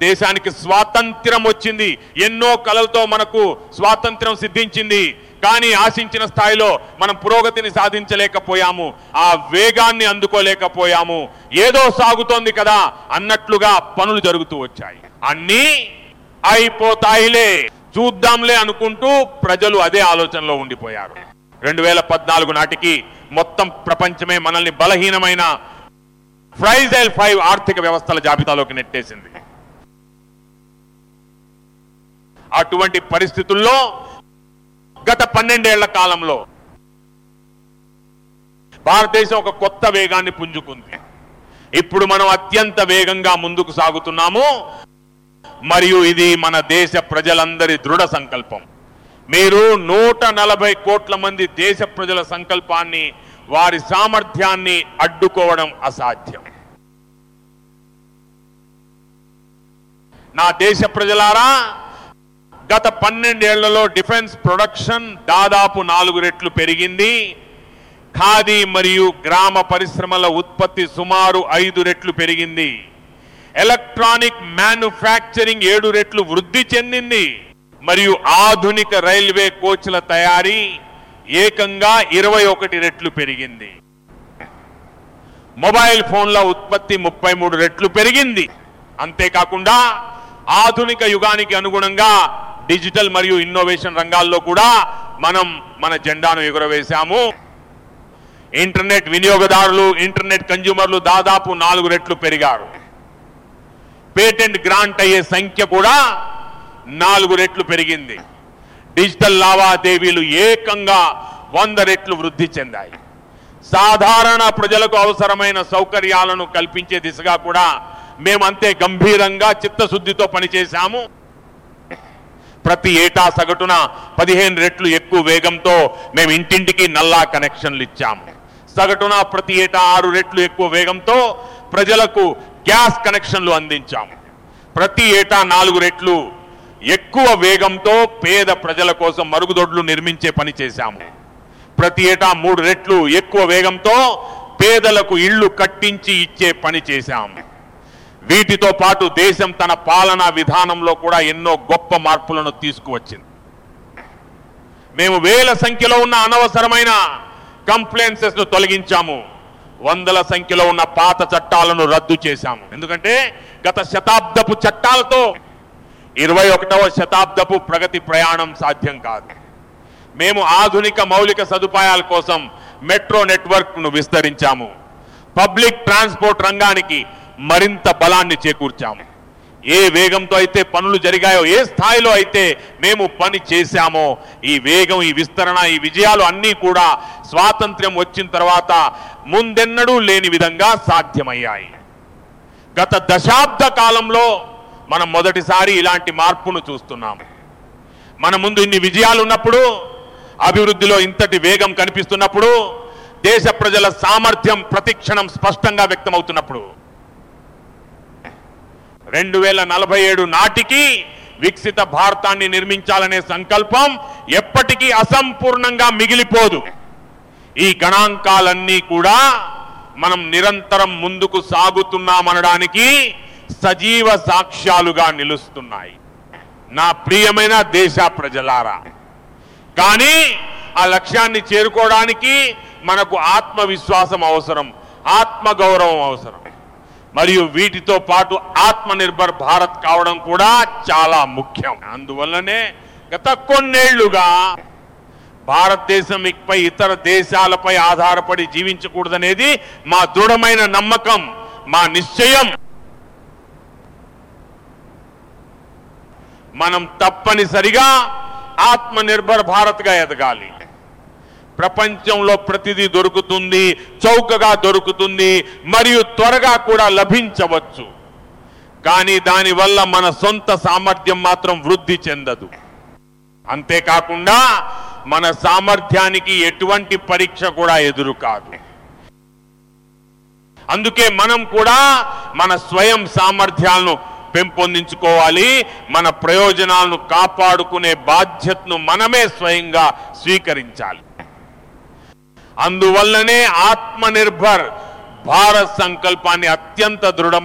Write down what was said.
దేశానికి స్వాతంత్ర్యం వచ్చింది ఎన్నో కలలతో మనకు స్వాతంత్ర్యం సిద్ధించింది కానీ ఆశించిన స్థాయిలో మనం పురోగతిని సాధించలేకపోయాము ఆ వేగాన్ని అందుకోలేకపోయాము ఏదో సాగుతోంది కదా అన్నట్లుగా పనులు జరుగుతూ వచ్చాయి అన్నీ అయిపోతాయిలే చూద్దాంలే అనుకుంటూ ప్రజలు అదే ఆలోచనలో ఉండిపోయారు రెండు వేల పద్నాలుగు నాటికి మొత్తం ప్రపంచమే మనల్ని బలహీనమైన ఫ్రైజైల్ ఫైవ్ ఆర్థిక వ్యవస్థల జాబితాలోకి నెట్టేసింది అటువంటి పరిస్థితుల్లో గత పన్నెండేళ్ల కాలంలో భారతదేశం ఒక కొత్త వేగాన్ని పుంజుకుంది ఇప్పుడు మనం అత్యంత వేగంగా ముందుకు సాగుతున్నాము మరియు ఇది మన దేశ ప్రజలందరి దృఢ సంకల్పం మీరు నూట నలభై కోట్ల మంది దేశ ప్రజల సంకల్పాన్ని వారి సామర్థ్యాన్ని అడ్డుకోవడం అసాధ్యం నా దేశ ప్రజలారా గత పన్నెండేళ్లలో డిఫెన్స్ ప్రొడక్షన్ దాదాపు నాలుగు రెట్లు పెరిగింది ఖాదీ మరియు గ్రామ పరిశ్రమల ఉత్పత్తి సుమారు ఐదు రెట్లు పెరిగింది ఎలక్ట్రానిక్ మ్యానుఫ్యాక్చరింగ్ ఏడు రెట్లు వృద్ధి చెందింది మరియు ఆధునిక రైల్వే కోచ్ల తయారీ ఏకంగా ఇరవై ఒకటి రెట్లు పెరిగింది మొబైల్ ఫోన్ల ఉత్పత్తి ముప్పై మూడు రెట్లు పెరిగింది అంతేకాకుండా ఆధునిక యుగానికి అనుగుణంగా డిజిటల్ మరియు ఇన్నోవేషన్ రంగాల్లో కూడా మనం మన జెండాను ఎగురవేశాము ఇంటర్నెట్ వినియోగదారులు ఇంటర్నెట్ కన్జ్యూమర్లు దాదాపు నాలుగు రెట్లు పెరిగారు పేటెంట్ గ్రాంట్ అయ్యే సంఖ్య కూడా నాలుగు రెట్లు పెరిగింది డిజిటల్ లావాదేవీలు ఏకంగా వంద రెట్లు వృద్ధి చెందాయి సాధారణ ప్రజలకు అవసరమైన సౌకర్యాలను కల్పించే దిశగా కూడా మేము అంతే గంభీరంగా చిత్తశుద్ధితో పనిచేశాము ప్రతి ఏటా సగటున పదిహేను రెట్లు ఎక్కువ వేగంతో మేము ఇంటింటికి నల్లా కనెక్షన్లు ఇచ్చాము సగటున ప్రతి ఏటా ఆరు రెట్లు ఎక్కువ వేగంతో ప్రజలకు గ్యాస్ కనెక్షన్లు అందించాము ప్రతి ఏటా నాలుగు రెట్లు ఎక్కువ వేగంతో పేద ప్రజల కోసం మరుగుదొడ్లు నిర్మించే పని చేశాము ప్రతి ఏటా మూడు రెట్లు ఎక్కువ వేగంతో పేదలకు ఇళ్లు కట్టించి ఇచ్చే పని చేశాము వీటితో పాటు దేశం తన పాలనా విధానంలో కూడా ఎన్నో గొప్ప మార్పులను తీసుకువచ్చింది మేము వేల సంఖ్యలో ఉన్న అనవసరమైన కంప్లైన్సెస్ ను తొలగించాము వందల సంఖ్యలో ఉన్న పాత చట్టాలను రద్దు చేశాము ఎందుకంటే గత శతాబ్దపు చట్టాలతో ఇరవై ఒకటవ శతాబ్దపు ప్రగతి ప్రయాణం సాధ్యం కాదు మేము ఆధునిక మౌలిక సదుపాయాల కోసం మెట్రో నెట్వర్క్ ను విస్తరించాము పబ్లిక్ ట్రాన్స్పోర్ట్ రంగానికి మరింత బలాన్ని చేకూర్చాము ఏ వేగంతో అయితే పనులు జరిగాయో ఏ స్థాయిలో అయితే మేము పని చేశామో ఈ వేగం ఈ విస్తరణ ఈ విజయాలు అన్నీ కూడా స్వాతంత్ర్యం వచ్చిన తర్వాత ముందెన్నడూ లేని విధంగా సాధ్యమయ్యాయి గత దశాబ్ద కాలంలో మనం మొదటిసారి ఇలాంటి మార్పును చూస్తున్నాము మన ముందు ఇన్ని విజయాలు ఉన్నప్పుడు అభివృద్ధిలో ఇంతటి వేగం కనిపిస్తున్నప్పుడు దేశ ప్రజల సామర్థ్యం ప్రతిక్షణం స్పష్టంగా వ్యక్తమవుతున్నప్పుడు రెండు వేల నలభై ఏడు నాటికి వికసిత భారతాన్ని నిర్మించాలనే సంకల్పం ఎప్పటికీ అసంపూర్ణంగా మిగిలిపోదు ఈ గణాంకాలన్నీ కూడా మనం నిరంతరం ముందుకు సాగుతున్నామనడానికి సజీవ సాక్ష్యాలుగా నిలుస్తున్నాయి నా ప్రియమైన దేశ ప్రజలారా కానీ ఆ లక్ష్యాన్ని చేరుకోవడానికి మనకు ఆత్మవిశ్వాసం అవసరం ఆత్మగౌరవం అవసరం మరియు వీటితో పాటు ఆత్మనిర్భర్ భారత్ కావడం కూడా చాలా ముఖ్యం అందువల్లనే గత కొన్నేళ్లుగా భారతదేశం ఇకపై ఇతర దేశాలపై ఆధారపడి జీవించకూడదనేది మా దృఢమైన నమ్మకం మా నిశ్చయం మనం తప్పనిసరిగా ఆత్మనిర్భర్ భారత్గా ఎదగాలి ప్రపంచంలో ప్రతిదీ దొరుకుతుంది చౌకగా దొరుకుతుంది మరియు త్వరగా కూడా లభించవచ్చు కానీ దానివల్ల మన సొంత సామర్థ్యం మాత్రం వృద్ధి చెందదు అంతేకాకుండా మన సామర్థ్యానికి ఎటువంటి పరీక్ష కూడా ఎదురు కాదు అందుకే మనం కూడా మన స్వయం సామర్థ్యాలను పెంపొందించుకోవాలి మన ప్రయోజనాలను కాపాడుకునే బాధ్యతను మనమే స్వయంగా స్వీకరించాలి అందువల్లనే ఆత్మనిర్భర్ భారత్ సంకల్పాన్ని అత్యంత దృఢ